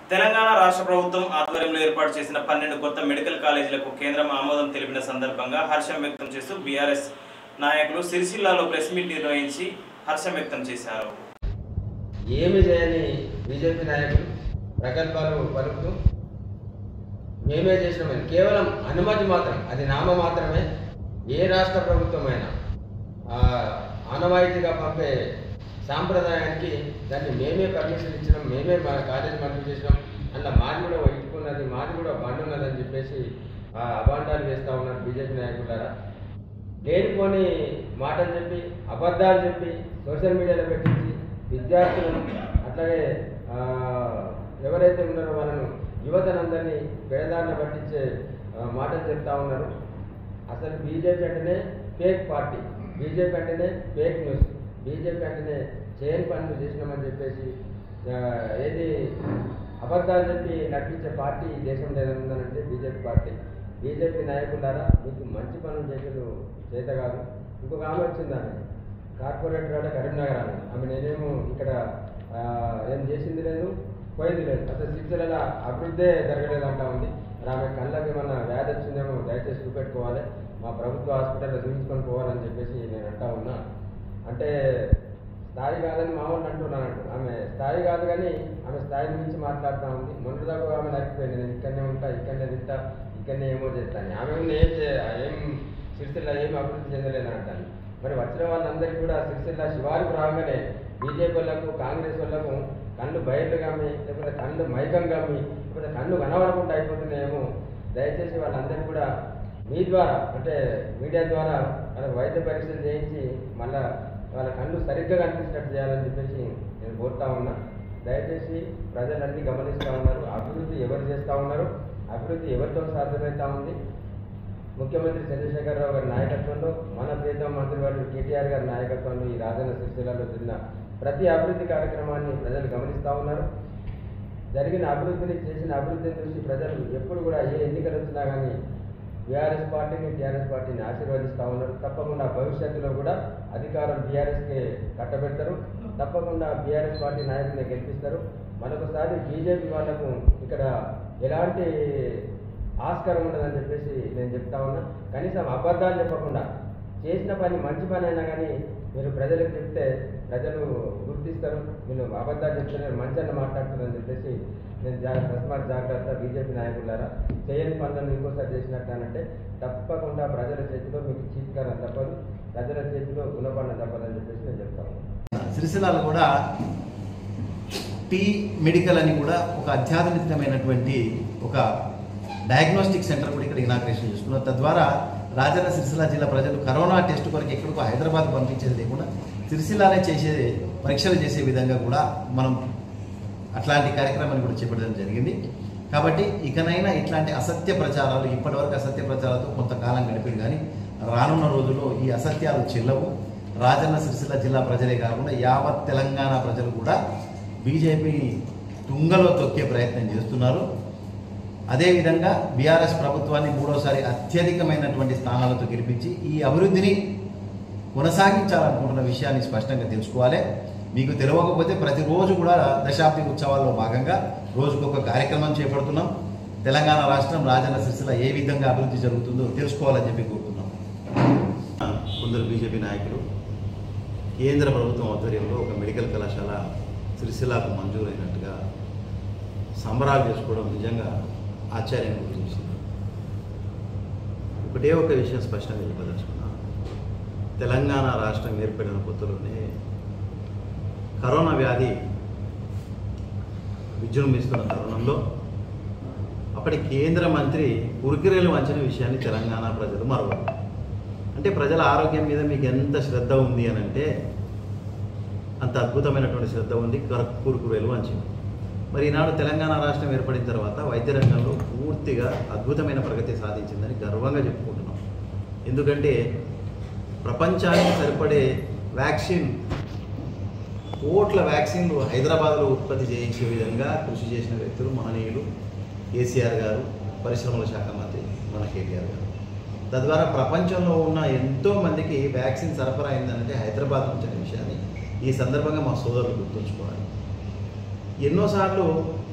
తెలంగాణ రాష్ట్ర ప్రభుత్వం ఆధ్వర్యంలో ఏర్పాటు చేసిన పన్నెండు కొత్త మెడికల్ కాలేజీలకు కేంద్రం ఆమోదం తెలిపిన సందర్భంగా హర్షం వ్యక్తం చేస్తూ బీఆర్ఎస్ నాయకులు సిరిసిల్లాలో ప్రెస్ మీట్ నిర్వహించి హర్షం వ్యక్తం చేశారు ఏమి చేయని బీజేపీ నాయకులు ప్రగల్భాలు పలుకుతూ మేమే చేసినామని కేవలం అనుమతి మాత్రం అది నామ మాత్రమే ఏ రాష్ట్ర ప్రభుత్వమైనా ఆ, ఆనవాయితీగా పంపే సాంప్రదాయానికి దాన్ని మేమే పర్మిషన్ ఇచ్చినాం మేమే మా కాలేజీ మంజూరు చేసినాం అందులో మాది కూడా ఇట్టుకున్నది మాది కూడా బండి ఉన్నదని చెప్పేసి ఆ అబాండాలు వేస్తూ ఉన్నారు బీజేపీ నాయకులారా లేనిపోని మాటలు చెప్పి అబద్ధాలు చెప్పి సోషల్ మీడియాలో పెట్టించి విద్యార్థులను అట్లాగే ఆ, ఎవరైతే ఉన్నారో వాళ్ళను యువతనందరినీ బెడదారిన పట్టించే ఆ, మాటలు చెప్తా ఉన్నారు అసలు బీజేపీ అంటేనే ఫేక్ పార్టీ బీజేపీ అంటేనే ఫేక్ న్యూస్ బీజేపీ అంటేనే చేయని పనులు చేసినామని చెప్పేసి ఆ, ఏది అబద్ధాలు చెప్పి నడిపించే పార్టీ ఈ దేశంలో ఏదైనా ఉందనంటే బీజేపీ పార్టీ బీజేపీ నాయకులారా మీకు మంచి పనులు చేసేది చేత కాదు ఇంకొక ఆమె వచ్చింది ఆమె కార్పొరేటర్ ఆడ కరీంనగర్ ఆమె ఆమె నేనేమో ఇక్కడ ఆ, ఏం చేసింది లేదు పోయింది లేదు అసలు సిరిసిల్ల అభివృద్ధే జరగలేదు అంటా ఉంది మరి ఆమె కళ్ళకి ఏమన్నా వ్యాధి వచ్చిందేమో దయచేసి చూపెట్టుకోవాలి మా ప్రభుత్వ హాస్పిటల్లో చూపించుకొని పోవాలని చెప్పేసి నేను అంటా ఉన్నా అంటే స్థాయి కాదని మా వాళ్ళు అంటున్నానంట ఆమె స్థాయి కాదు కానీ ఆమె స్థాయి మించి మాట్లాడుతూ ఉంది మొన్నటిదాకా ఆమె నడిపోయింది నేను ఇక్కడనే ఉంటా ఇక్కడనే తింటా ఇక్కడనే ఏమో చేస్తాను ఆమె ఉన్న ఏం చే- ఏం సిరిసిల్ల ఏం అభివృద్ధి చెందలేదని అంటాను మరి వచ్చిన వాళ్ళందరికీ కూడా సిరిసిల్ల శివారికి రాగానే బీజేపీ వాళ్ళకు కాంగ్రెస్ వాళ్ళకు కళ్ళు బయర్లు కమ్మి లేకపోతే కళ్ళు మైకం కమ్మి లేకపోతే కళ్ళు కనబడకుండా అయిపోతున్నాయేమో దయచేసి వాళ్ళందరికీ కూడా మీ ద్వారా అంటే మీడియా ద్వారా వాళ్ళకి వైద్య పరీక్షలు చేయించి మళ్ళా వాళ్ళ కళ్ళు సరిగ్గా కనిపించినట్టు చేయాలని చెప్పేసి నేను కోరుతా ఉన్నా దయచేసి ప్రజలన్నీ గమనిస్తూ ఉన్నారు అభివృద్ధి ఎవరు చేస్తూ ఉన్నారు అభివృద్ధి ఎవరితో సాధ్యమవుతా ఉంది ముఖ్యమంత్రి చంద్రశేఖరరావు గారి నాయకత్వంలో మన ప్రీతం మంత్రివర్యులు కేటీఆర్ గారి నాయకత్వంలో ఈ రాజన్న సిరిసిల్లలో జరిగిన ప్రతి అభివృద్ధి కార్యక్రమాన్ని ప్రజలు గమనిస్తూ ఉన్నారు జరిగిన అభివృద్ధిని చేసిన అభివృద్ధిని చూసి ప్రజలు ఎప్పుడు కూడా ఏ ఎన్నికలు వచ్చినా కానీ బీఆర్ఎస్ పార్టీని టీఆర్ఎస్ పార్టీని ఆశీర్వదిస్తూ ఉన్నారు తప్పకుండా భవిష్యత్తులో కూడా అధికారం బీఆర్ఎస్కి కట్టబెడతారు తప్పకుండా బీఆర్ఎస్ పార్టీ నాయకుల్ని గెలిపిస్తారు మరొకసారి బీజేపీ వాళ్ళకు ఇక్కడ ఎలాంటి ఆస్కారం ఉండదని చెప్పేసి నేను చెప్తా ఉన్నా కనీసం అబద్ధాలు చెప్పకుండా చేసిన పని మంచి పని అయినా కానీ మీరు ప్రజలకు చెప్తే ప్రజలు గుర్తిస్తారు మీరు అబద్ధాలు చెప్తున్నారు మంచి అన్న మాట్లాడుతున్నారని చెప్పేసి నేను జా తస్మాత్ జాగ్రత్త బీజేపీ నాయకులారా చేయని పనులను ఇంకోసారి చేసినట్టానంటే తప్పకుండా ప్రజల చేతిలో మీకు చీత్కారం తప్పదు ప్రజల చేతిలో గుణపడడం తప్పదని చెప్పేసి నేను చెప్తాను సిరిసిల్లలో కూడా టీ మెడికల్ అని కూడా ఒక అత్యాధునికమైనటువంటి ఒక డయాగ్నోస్టిక్ సెంటర్ కూడా ఇక్కడ ఇనాగ్రేషన్ చేసుకున్నారు తద్వారా రాజన్న సిరిసిల్ల జిల్లా ప్రజలు కరోనా టెస్ట్ కొరకు ఎక్కడికో హైదరాబాద్ పంపించేది లేకుండా సిరిసిల్లానే చేసే పరీక్షలు చేసే విధంగా కూడా మనం అట్లాంటి కార్యక్రమాన్ని కూడా చేపట్టడం జరిగింది కాబట్టి ఇకనైనా ఇట్లాంటి అసత్య ప్రచారాలు ఇప్పటివరకు అసత్య ప్రచారాలతో కొంతకాలం గడిపాడు కానీ రానున్న రోజుల్లో ఈ అసత్యాలు చెల్లవు రాజన్న సిరిసిల్ల జిల్లా ప్రజలే కాకుండా యావత్ తెలంగాణ ప్రజలు కూడా బీజేపీని తుంగలో తొక్కే ప్రయత్నం చేస్తున్నారు అదేవిధంగా బీఆర్ఎస్ ప్రభుత్వాన్ని మూడోసారి అత్యధికమైనటువంటి స్థానాలతో గెలిపించి ఈ అభివృద్ధిని కొనసాగించాలనుకుంటున్న విషయాన్ని స్పష్టంగా తెలుసుకోవాలి మీకు తెలియకపోతే ప్రతిరోజు కూడా దశాబ్ది ఉత్సవాల్లో భాగంగా రోజుకొక కార్యక్రమం చేపడుతున్నాం తెలంగాణ రాష్ట్రం రాజన్న సిరిసిల్ల ఏ విధంగా అభివృద్ధి జరుగుతుందో తెలుసుకోవాలని చెప్పి కోరుతున్నాం కొందరు బీజేపీ నాయకులు కేంద్ర ప్రభుత్వం ఆధ్వర్యంలో ఒక మెడికల్ కళాశాల సిరిసిల్లాకు మంజూరైనట్టుగా సంబరాలు చేసుకోవడం నిజంగా ఆశ్చర్యం గురించింది ఒకటే ఒక విషయం స్పష్టంగా చెప్పదలుచుకున్నా తెలంగాణ రాష్ట్రం ఏర్పడిన కొత్తలోనే కరోనా వ్యాధి విజృంభిస్తున్న తరుణంలో అప్పటి కేంద్ర మంత్రి ఉరికిరేలు వంచిన విషయాన్ని తెలంగాణ ప్రజలు మరవరు అంటే ప్రజల ఆరోగ్యం మీద మీకు ఎంత శ్రద్ధ ఉంది అని అంటే అంత అద్భుతమైనటువంటి శ్రద్ధ ఉంది కురుకురేలు వంచింది మరి ఈనాడు తెలంగాణ రాష్ట్రం ఏర్పడిన తర్వాత వైద్య రంగంలో పూర్తిగా అద్భుతమైన ప్రగతి సాధించిందని గర్వంగా చెప్పుకుంటున్నాం ఎందుకంటే ప్రపంచానికి సరిపడే వ్యాక్సిన్ కోట్ల వ్యాక్సిన్లు హైదరాబాద్లో ఉత్పత్తి చేయించే విధంగా కృషి చేసిన వ్యక్తులు మహనీయులు కేసీఆర్ గారు పరిశ్రమల శాఖ మంత్రి మన కేటీఆర్ గారు తద్వారా ప్రపంచంలో ఉన్న ఎంతో మందికి వ్యాక్సిన్ సరఫరా అయిందంటే హైదరాబాద్ నుంచి అనే విషయాన్ని ఈ సందర్భంగా మా సోదరులు గుర్తుంచుకోవాలి ఎన్నోసార్లు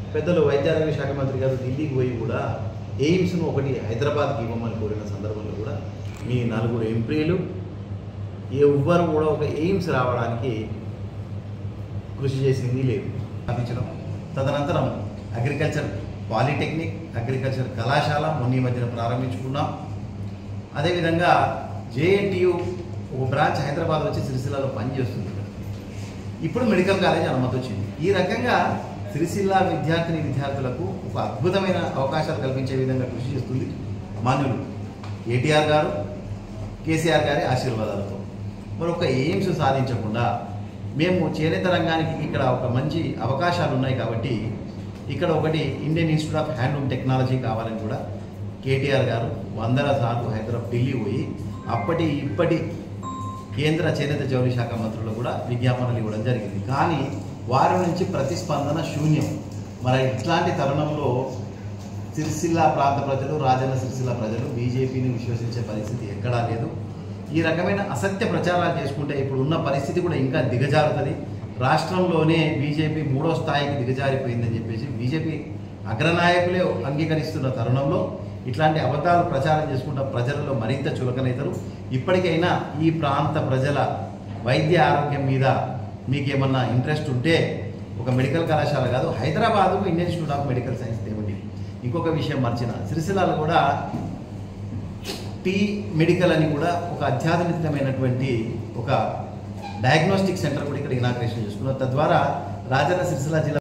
పెద్దలు వైద్యారోగ్య శాఖ మంత్రి గారు ఢిల్లీకి పోయి కూడా ఎయిమ్స్ను ఒకటి హైదరాబాద్కి ఇవ్వమని కోరిన సందర్భంలో కూడా మీ నలుగురు ఎంపీలు ఎవ్వరు కూడా ఒక ఎయిమ్స్ రావడానికి కృషి చేసింది లేదు స్థాపించడం తదనంతరం అగ్రికల్చర్ పాలిటెక్నిక్ అగ్రికల్చర్ కళాశాల మొన్న ఈ మధ్యన ప్రారంభించుకున్నాం అదేవిధంగా జేఎన్టీయు ఒక బ్రాంచ్ హైదరాబాద్ వచ్చి సిరిసిల్లలో పనిచేస్తుంది ఇప్పుడు మెడికల్ కాలేజ్ అనుమతి వచ్చింది ఈ రకంగా సిరిసిల్ల విద్యార్థిని విద్యార్థులకు ఒక అద్భుతమైన అవకాశాలు కల్పించే విధంగా కృషి చేస్తుంది మాన్యులు ఏటీఆర్ గారు కేసీఆర్ గారి ఆశీర్వాదాలతో మరి ఒక ఎయిమ్స్ సాధించకుండా మేము చేనేత రంగానికి ఇక్కడ ఒక మంచి అవకాశాలు ఉన్నాయి కాబట్టి ఇక్కడ ఒకటి Indian Institute of Handloom Technology కావాలని కూడా కేటీఆర్ గారు వందల సార్లు హైదరాబాద్ ఢిల్లీ పోయి అప్పటి ఇప్పటి కేంద్ర చేనేత జౌళి శాఖ మంత్రులు కూడా విజ్ఞాపనలు ఇవ్వడం జరిగింది కానీ వారి నుంచి ప్రతిస్పందన శూన్యం మరి ఇట్లాంటి తరుణంలో సిరిసిల్ల ప్రాంత ప్రజలు రాజన్న సిరిసిల్ల ప్రజలు బీజేపీని విశ్వసించే పరిస్థితి ఎక్కడా లేదు ఈ రకమైన అసత్య ప్రచారాలు చేసుకుంటే ఇప్పుడు ఉన్న పరిస్థితి కూడా ఇంకా దిగజారుతుంది రాష్ట్రంలోనే బీజేపీ మూడో స్థాయికి దిగజారిపోయిందని చెప్పేసి బీజేపీ అగ్రనాయకులే అంగీకరిస్తున్న తరుణంలో ఇట్లాంటి అబద్ధాలు ప్రచారం చేసుకుంటా ప్రజలలో మరింత చులకనవుతారు ఇప్పటికైనా ఈ ప్రాంత ప్రజల వైద్య ఆరోగ్యం మీద మీకేమన్నా ఇంట్రెస్ట్ ఉంటే ఒక మెడికల్ కళాశాల కాదు Hyderabad Indian Institute of Medical Science తేవండి ఇంకొక విషయం మర్చిన సిరిసిల్లాలో కూడా టీ మెడికల్ అని కూడా ఒక అత్యాధునికమైనటువంటి ఒక డయాగ్నోస్టిక్ సెంటర్ కూడా ఇక్కడ ఇనాగ్రేషన్ చేసుకున్నారు తద్వారా రాజన్న సిరిసిల్ల జిల్లా